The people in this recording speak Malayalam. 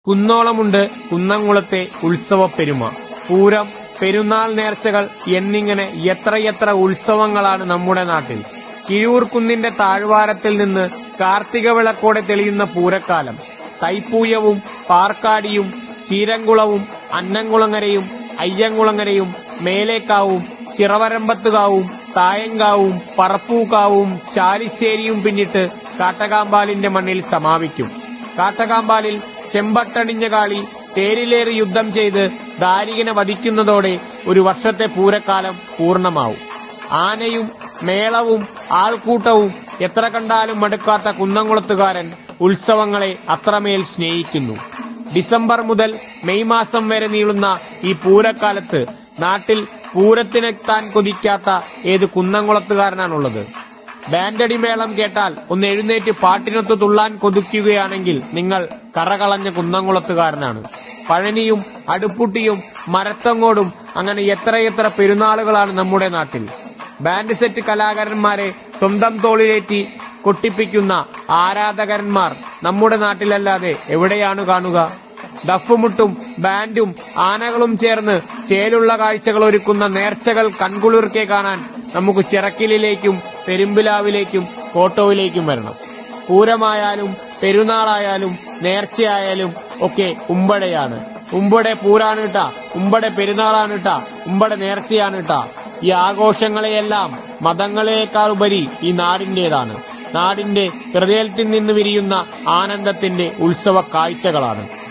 കുന്നോളമുണ്ട് കുന്നംകുളത്തെ ഉത്സവപ്പെരുമ പൂരം പെരുന്നാൾ നേർച്ചകൾ എന്നിങ്ങനെ എത്രയെത്ര ഉത്സവങ്ങളാണ് നമ്മുടെ നാട്ടിൽ കിഴൂർ കുന്നിന്റെ താഴ്വാരത്തിൽ നിന്ന് കാർത്തിക വിളക്കോടെ തെളിയുന്ന പൂരക്കാലം തൈപ്പൂയവും പാർക്കാടിയും ചീരങ്കുളവും അന്നംകുളങ്ങരയും അയ്യങ്കുളങ്ങരയും മേലേക്കാവും ചിറവരമ്പത്തുകാവും തായങ്കാവും പറപ്പൂക്കാവും ചാലിശ്ശേരിയും പിന്നിട്ട് കാട്ടകാമ്പാലിന്റെ മണ്ണിൽ സമാപിക്കും കാട്ടകാമ്പാലിൽ ചെമ്പട്ടണിഞ്ഞ കാളി തേരിലേറി യുദ്ധം ചെയ്ത് ദാരികനെ വധിക്കുന്നതോടെ ഒരു വർഷത്തെ പൂരക്കാലം പൂർണ്ണമാവും ആനയും മേളവും ആൾക്കൂട്ടവും എത്ര കണ്ടാലും മടുക്കാത്ത കുന്നംകുളത്തുകാരൻ ഉത്സവങ്ങളെ അത്രമേൽ സ്നേഹിക്കുന്നു ഡിസംബർ മുതൽ മെയ് മാസം വരെ നീളുന്ന ഈ പൂരക്കാലത്ത് നാട്ടിൽ പൂരത്തിനെത്താൻ കൊതിക്കാത്ത ഏത് കുന്നംകുളത്തുകാരനാണുള്ളത് ബാൻഡടി മേളം കേട്ടാൽ ഒന്ന് എഴുന്നേറ്റ് പാട്ടിനൊത്ത് തുള്ളാൻ കൊതിക്കുകയാണെങ്കിൽ നിങ്ങൾ കറകളഞ്ഞ കുന്നംകുളത്തുകാരനാണ് പഴനിയും അടുപ്പുട്ടിയും മരത്തങ്ങോടും അങ്ങനെ എത്രയെത്ര പെരുന്നാളുകളാണ് നമ്മുടെ നാട്ടിൽ ബാൻഡ് സെറ്റ് കലാകാരന്മാരെ സ്വന്തം തോളിലേറ്റി കൊട്ടിപ്പിക്കുന്ന ആരാധകന്മാർ നമ്മുടെ നാട്ടിലല്ലാതെ എവിടെയാണ് കാണുക ദഫുമുട്ടും ബാൻഡും ആനകളും ചേർന്ന് ചേലുള്ള കാഴ്ചകൾ ഒരുക്കുന്ന നേർച്ചകൾ കൺകുളിർക്കെ കാണാൻ നമുക്ക് ചിറക്കിലിലേക്കും പെരുമ്പിലാവിലേക്കും കോട്ടോയിലേക്കും വരണം പൂരമായാലും പെരുന്നാളായാലും നേർച്ചയായാലും ഒക്കെ ഉമ്പടയാണ് ഉമ്പടെ പൂരാണ് കേട്ടാ ഉമ്പടെ പെരുന്നാളാണ് കേട്ടാ ഉമ്പടെ നേർച്ചയാണ് കേട്ടാ ഈ ആഘോഷങ്ങളെയെല്ലാം മതങ്ങളെക്കാൾ ഉപരി ഈ നാടിന്റേതാണ് നാടിന്റെ ഹൃദയത്തിൽ നിന്ന് വിരിയുന്ന ആനന്ദത്തിന്റെ ഉത്സവ കാഴ്ചകളാണ്